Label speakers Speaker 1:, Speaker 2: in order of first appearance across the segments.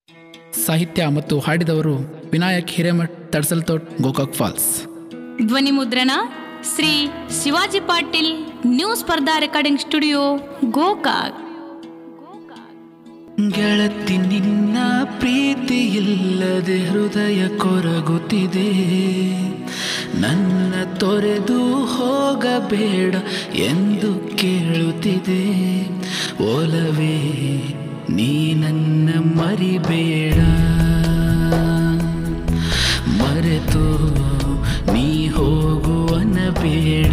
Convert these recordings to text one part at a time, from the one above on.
Speaker 1: ಸಾಹಿತ್ಯ ಮತ್ತು ಹಾಡಿದವರು ವಿನಾಯಕ್ ಹಿರೇಮಠ್ ತಡ್ಸಲ್ತೋಟ್ ಗೋಕಾಕ್ ಫಾಲ್ಸ್
Speaker 2: ಧ್ವನಿ ಮುದ್ರಣ Shri Shivaji Patil new Spardha recording studio Gokak
Speaker 3: ಗೆಳತಿ ನಿನ್ನ ಪ್ರೀತಿ ಇಲ್ಲದೆ ಹೃದಯ ಕೊರಗುತ್ತಿದೆ ನನ್ನ ತೊರೆದು ಹೋಗಬೇಡ ಎಂದು ಕೇಳುತ್ತಿದೆ ಒಲವೇ ನೀ ನನ್ನ ಮರಿಬೇಡ ಮರೆತು ನೀ ಹೋಗುವನ ಬೇಡ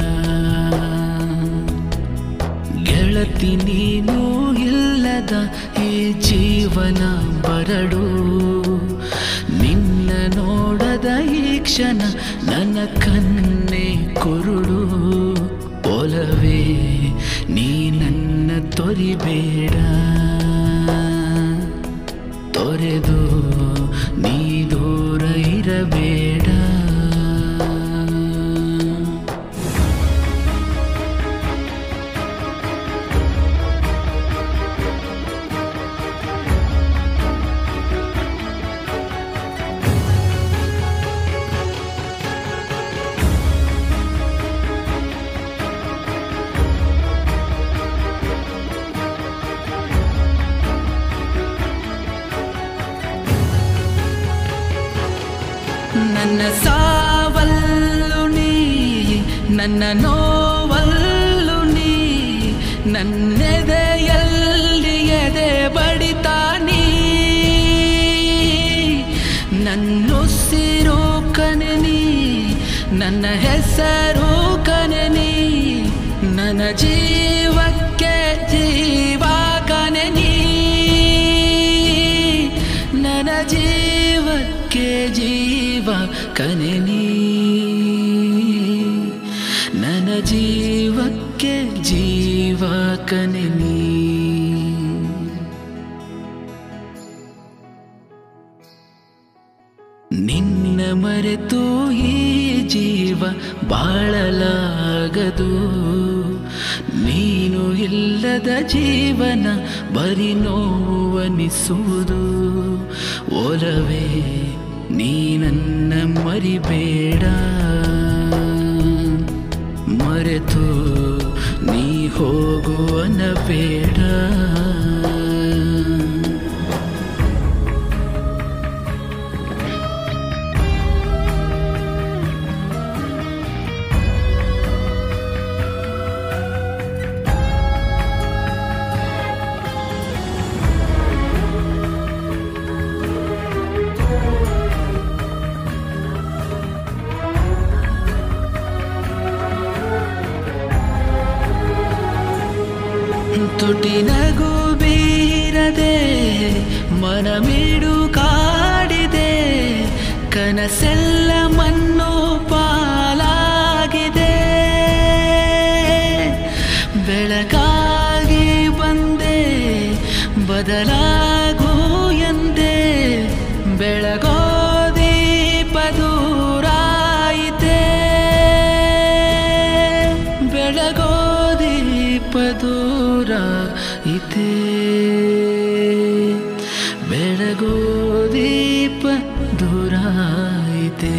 Speaker 3: ಗೆಳತಿ ನೀನು ಇಲ್ಲದ ಈ ಜೀವನ ಬರಡು ನಿನ್ನ ನೋಡದ ಈ ಕ್ಷಣ ನನ್ನ ಕನ್ನೆ ಕುರುಡು ಒಲವೇ ನೀ ನನ್ನ ತೊರಿಬೇಡ ತೊರೆದು ನೀ ದೂರ ಇರಬೇಡ ನನ್ನ ಸಾವಲ್ಲು ನೀ ನನ್ನ ನೋವಲ್ಲು ನೀ ನನ್ನೆದೆಯಲ್ಲಿ ಎದೆ ಬಡಿತ ನೀ ನನ್ನುಸಿರು ಕನೆ ನೀ ನನ್ನ ಹೆಸರು ಕನೆ ನೀ ನನ್ನ ಜೀವಕ್ಕೆ ಜೀವ ಕನೆ ನೀ ನನ್ನ ಜೀವಕ್ಕೆ ಜೀವ ಕನೆ ನೀ ನನ್ನ ಜೀವಕ್ಕೆ ಜೀವ ಕನೆ ನೀ ನಿನ್ನ ಮರೆತು ಈ ಜೀವ ಬಾಳಲಾಗದು ನೀನು ಇಲ್ಲದ ಜೀವನ ಬರಿ ನೋವನಿಸುವುದು ಒಲವೇ ನೀ ನನ್ನ ಮರಿಬೇಡ ಮರೆತು ನೀ ಹೋಗುವನ ಬೇಡ ತುಟಿ ನಗು ಬೀರದೆ ಮನ ಮಿಡು ಕಾಡಿದೆ ಕನಸೆಲ್ಲ ಮಣ್ಣು ಪಾಲಾಗಿದೆ ಬೆಳಕಾಗಿ ಬಂದೆ ಬದಲಾಗು ಎಂದೆ ಬೆಳಗೋ ದೀಪ ದೂರಾಯಿತೆ ಬೆಳಗೋ ದೀಪ ದೂರ ಇದೆ ಬೆಳಗೋ ದೀಪ ದೂರ ಇದೆ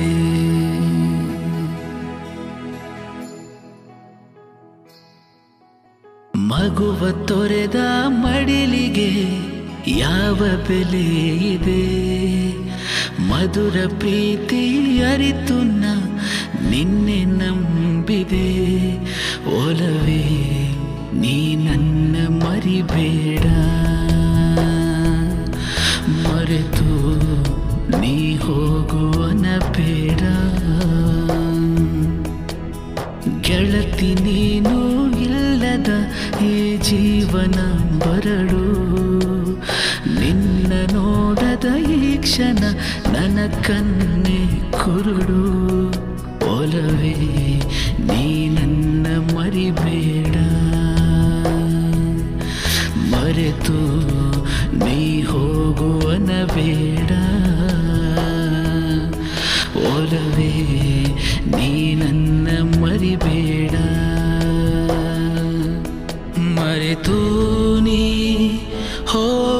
Speaker 3: ಮಗುವ ತೊರೆದ ಮಡಿಲಿಗೆ ಯಾವ ಬೆಲೆ ಇದೆ ಮಧುರ ಪ್ರೀತಿ ಅರಿತು ನ ನಿನ್ನೆ ನಂಬಿದೆ ಒಲವೇ ನೀ ನನ್ನ ಮರಿಬೇಡ ಮರೆತು ನೀ ಹೋಗುವನ ಬೇಡ ಗೆಳತಿ ನೀನು ಇಲ್ಲದ ಈ ಜೀವನ ಬರಡು ನಿನ್ನ ನೋಡದ ಈ ಕ್ಷಣ ನನ್ನ ಕನ್ನೆ ಕುರುಡು ಒಲವೇ ನೀ ನನ್ನ ಮರಿಬೇಡ ಮರೆತು ನೀ ಹೋಗುವನ ಬೇಡ ಒಲವೇ ನೀ ನನ್ನ ಮರಿಬೇಡ ಮರೆತು ನೀ ಹೋ